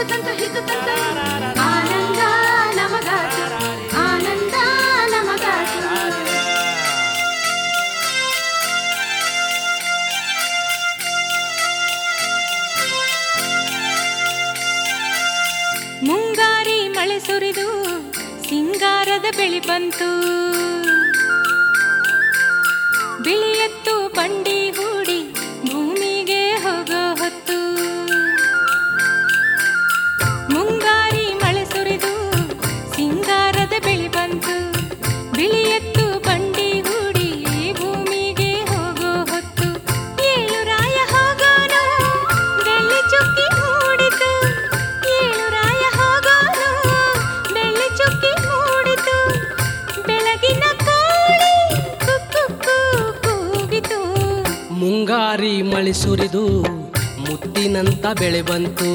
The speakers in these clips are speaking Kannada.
ತಂತು ಹಿತು ತಂತು ಆನಂದ ನಮಗಾತು ಆನಂದ ನಮಗಾತು ಮುಂಗಾರಿ ಮಳೆ ಸುರಿದು ಸಿಂಗಾರದ ಬೆಳಿ ಬಂತು ಬಿಳಿಯತ್ತು ಬಂಡಿ ಹೂಡಿ ಭೂಮಿಗೆ ಹೋಗೋ ಹೊತ್ತು ಮುಂಗಾರಿ ಮಳೆ ಸುರಿದು ಸಿಂಗಾರದ ಬೆಳಿ ಬಂತು ಬಿಳಿಯತ್ತು ಬಂಡಿ ಹೂಡಿ ಭೂಮಿಗೆ ಹೋಗೋ ಹೊತ್ತು ಏಳು ರಾಯ ಹೋಗೋನು ಬೆಳ್ಳಿ ಚುಕ್ಕಿ ಮೂಡಿತು ಏಳು ರಾಯ ಹೋಗೋನು ಬೆಳ್ಳಿ ಚುಕ್ಕಿ ಮೂಡಿತು ಬೆಳಗಿನ ಕೋಳಿ ಕುಕ್ಕು ಕೂಗಿತು ಮುಂಗಾರಿ ಮಳೆ ಸುರಿದು ಮುತ್ತಿನಂತ ಬೆಳೆ ಬಂತು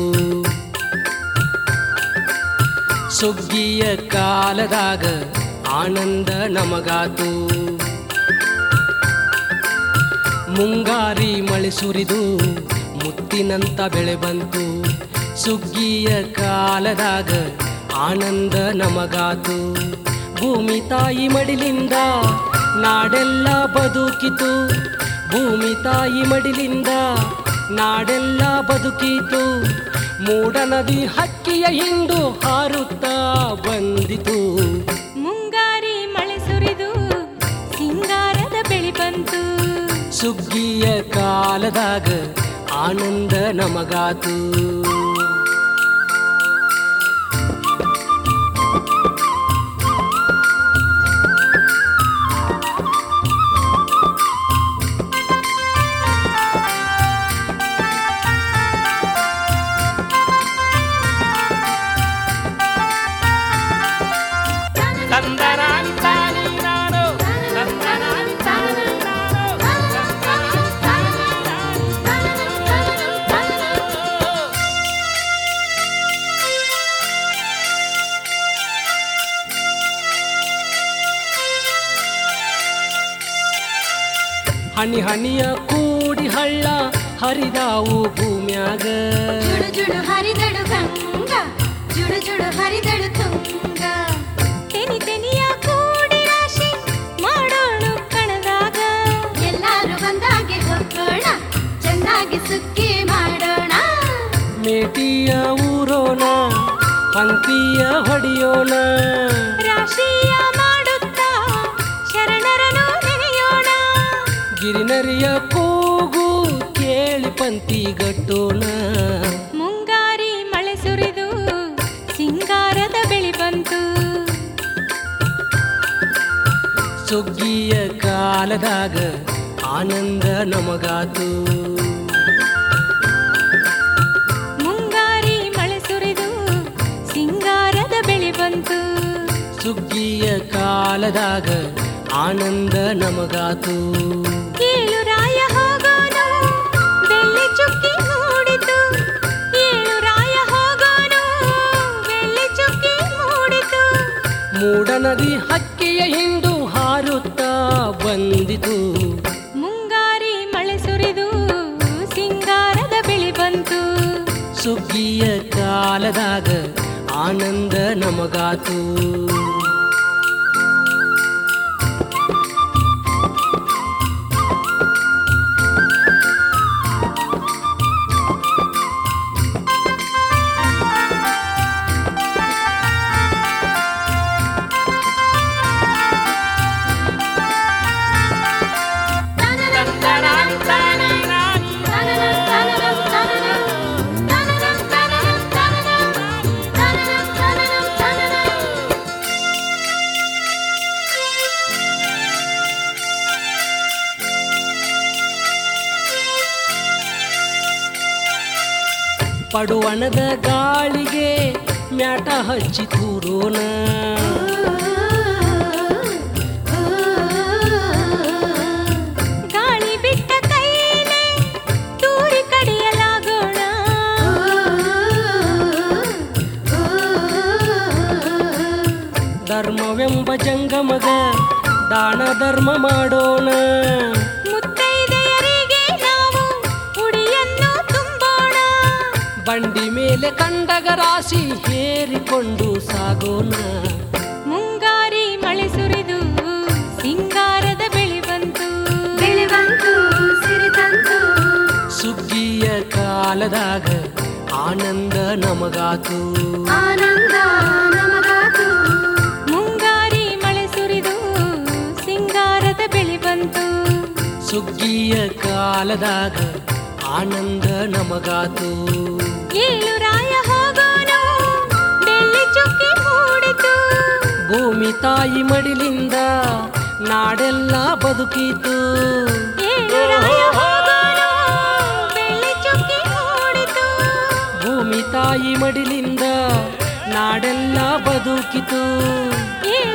ಸುಗ್ಗಿಯ ಕಾಲದಾಗ ಆನಂದ ನಮಗಾತು ಮುಂಗಾರಿ ಮಳೆ ಸುರಿದು ಮುತ್ತಿನಂತ ಬೆಳೆ ಬಂತು ಸುಗ್ಗಿಯ ಕಾಲದಾಗ ಆನಂದ ನಮಗಾತು ಭೂಮಿ ತಾಯಿ ಮಡಿಲಿಂದ ನಾಡೆಲ್ಲ ಬದುಕಿತು ಭೂಮಿ ತಾಯಿ ಮಡಿಲಿಂದ ನಾಡೆಲ್ಲ ಬದುಕಿತು ಮೂಡ ನದಿ ಹಕ್ಕಿಯ ಹಿಂಡು ಹಾರುತ್ತಾ ಬಂದಿತು ಮುಂಗಾರಿ ಮಳೆ ಸುರಿದು ಸಿಂಗಾರದ ಬೆಳಿ ಬಂತು ಸುಗ್ಗಿಯ ಕಾಲದಾಗ ಆನಂದ ನಮಗಾತು ಹನಿ ಹನಿಯ ಕೂಡಿ ಹಳ್ಳ ಹರಿದಾವು ಭೂಮ್ಯಾಗ ಜುಡು ಜುಡು ಹರಿದಳು ಗಂಗ ಜುಡು ಜುಡು ಹರಿದಳು ತುಂಗ ತೆನಿ ತೆನಿಯ ಕೂಡಿ ರಾಶಿ ಮಾಡೋಣ ಕಣದಾಗ ಎಲ್ಲಾರು ಬಂದಾಗೆ ಹೋಗೋಣ ಚೆನ್ನಾಗಿ ಸುಕ್ಕಿ ಮಾಡೋಣ ಮೇಟಿಯ ಊರೋಣ ಪಂಕ್ತಿಯ ಹೊಡೆಯೋಣ ರಾಶಿಯ ಮಾಡುತ್ತಾ ಶರಣರನು ನೆನೆಯೋಣ ಗಿರಿನರಿಯ ಕೂಗು ಕೇಳಿ ಪಂಕ್ತಿ ಗಟ್ಟೋಣ ಮುಂಗಾರಿ ಮಳೆ ಸುರಿದು ಸಿಂಗಾರದ ಬೆಳಿ ಬಂತು ಸುಗ್ಗಿಯ ಕಾಲದಾಗ ಆನಂದ ನಮಗಾತು ಮುಂಗಾರಿ ಮಳೆ ಸುರಿದು ಸಿಂಗಾರದ ಬೆಳಿ ಬಂತು ಸುಗ್ಗಿಯ ಕಾಲದಾಗ ಆನಂದ ನಮಗಾತು ಏಳು ರಾಯ ಹೋಗೋನು ಬೆಳ್ಳಿ ಚುಕ್ಕಿ ಮೂಡಿತು ಏಳು ರಾಯ ಹೋಗೋನು ಬೆಳ್ಳಿ ಚುಕ್ಕಿ ಮೂಡಿತು ಮೂಡ ನದಿ ಹಕ್ಕಿಯ ಹಿಂಡು ಹಾರುತ್ತಾ ಬಂದಿತು ಮುಂಗಾರಿ ಮಳೆ ಸುರಿದು ಸಿಂಗಾರದ ಬೆಳಿ ಬಂತು ಸುಗ್ಗಿಯ ಕಾಲದಾಗ ಆನಂದ ನಮಗಾತು ಪಡುವಣದ ಗಾಳಿಗೆ ಮ್ಯಾಟ ಹಚ್ಚಿ ತೂರೋಣ ಗಾಳಿ ಬಿಟ್ಟ ಕೈನೇ ತೂರಿ ಕಡಿಯಲಾಗೋಣ ಧರ್ಮವೆಂಬ ಜಂಗಮಗ ದಾನ ಧರ್ಮ ಮಾಡೋಣ ಮುತ್ತೈದೆಯರಿಗೆ ನಾವು ಉಡಿಯನ್ನು ತುಂಬೋಣ ಬಂಡಿ ಮೇಲೆ ಕಂಡಗ ರಾಶಿ ಹೇರಿಕೊಂಡು ಸಾಗೋಣ ಮುಂಗಾರಿ ಮಳೆ ಸುರಿದು ಸಿಂಗಾರದ ಬೆಳೆ ಬಂತು ಬೆಳೆ ಬಂತು ಸಿರಿ ತಂತು ಸುಗ್ಗಿಯ ಕಾಲದಾಗ ಆನಂದ ನಮಗಾತು ಆನಂದ ನಮಗಾತು ಮುಂಗಾರಿ ಮಳೆ ಸುರಿದು ಸಿಂಗಾರದ ಬೆಳೆ ಬಂತು ಸುಗ್ಗಿಯ ಕಾಲದಾಗ ಆನಂದ ನಮಗಾತು ಏಳು ರಾಯ ಹೋಗೋನು ಬೆಳ್ಳಿ ಚುಕ್ಕಿ ಮೂಡಿತು ಭೂಮಿ ತಾಯಿ ಮಡಿಲಿಂದ ನಾಡೆಲ್ಲ ಬದುಕಿತು ಏಳು ರಾಯ ಹೋಗೋನು ಬೆಳ್ಳಿ ಚುಕ್ಕಿ ಮೂಡಿತು ಭೂಮಿ ತಾಯಿ ಮಡಿಲಿಂದ ನಾಡೆಲ್ಲ ಬದುಕಿತು ಏಳು